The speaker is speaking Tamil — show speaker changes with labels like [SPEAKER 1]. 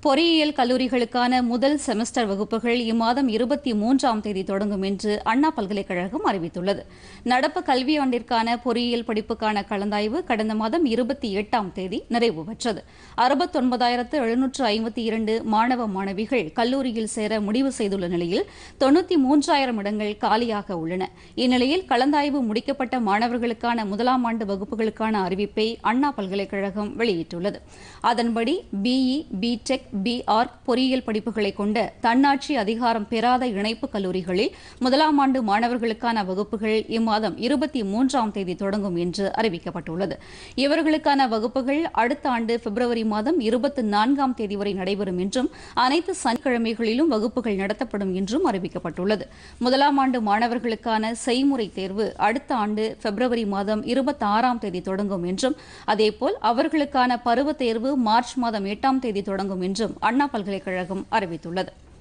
[SPEAKER 1] பொறியியல் கல்லூரிகளுக்கான முதல் செமஸ்டர் வகுப்புகள் இம்மாதம் இருபத்தி மூன்றாம் தேதி தொடங்கும் என்று அண்ணா பல்கலைக்கழகம் அறிவித்துள்ளது நடப்பு கல்வியாண்டிற்கான பொறியியல் படிப்புக்கான கலந்தாய்வு கடந்த மாதம் இருபத்தி எட்டாம் தேதி நிறைவு பெற்றது அறுபத்தொன்பதாயிரத்து எழுநூற்று ஐம்பத்தி இரண்டு மாணவ மாணவிகள் கல்லூரியில் சேர முடிவு செய்துள்ள நிலையில் தொண்ணூற்றி மூன்றாயிரம் இடங்கள் காலியாக உள்ளன இந்நிலையில் கலந்தாய்வு முடிக்கப்பட்ட மாணவர்களுக்கான முதலாம் ஆண்டு வகுப்புகளுக்கான அறிவிப்பை அண்ணா பல்கலைக்கழகம் வெளியிட்டுள்ளது அதன்படி பிஇ பிடெக் பி ஆர்க் பொறியியல் படிப்புகளை கொண்ட தன்னாட்சி அதிகாரம் பெறாத இணைப்பு கல்லூரிகளில் முதலாம் ஆண்டு மாணவர்களுக்கான வகுப்புகள் இம்மாதம் இருபத்தி மூன்றாம் தேதி தொடங்கும் என்று அறிவிக்கப்பட்டுள்ளது இவர்களுக்கான வகுப்புகள் அடுத்த ஆண்டு பிப்ரவரி மாதம் இருபத்தி நான்காம் தேதி வரை நடைபெறும் என்றும் அனைத்து சனிக்கிழமைகளிலும் வகுப்புகள் நடத்தப்படும் என்றும் அறிவிக்கப்பட்டுள்ளது முதலாம் ஆண்டு மாணவர்களுக்கான செய்முறை தேர்வு அடுத்த ஆண்டு பிப்ரவரி மாதம் இருபத்தி ஆறாம் தேதி தொடங்கும் என்றும் அதேபோல் அவர்களுக்கான பருவத் தேர்வு மார்ச் மாதம் எட்டாம் தேதி தொடங்கும் என்றும் அண்ணா பல்கலைக்கழகம் அறிவித்துள்ளது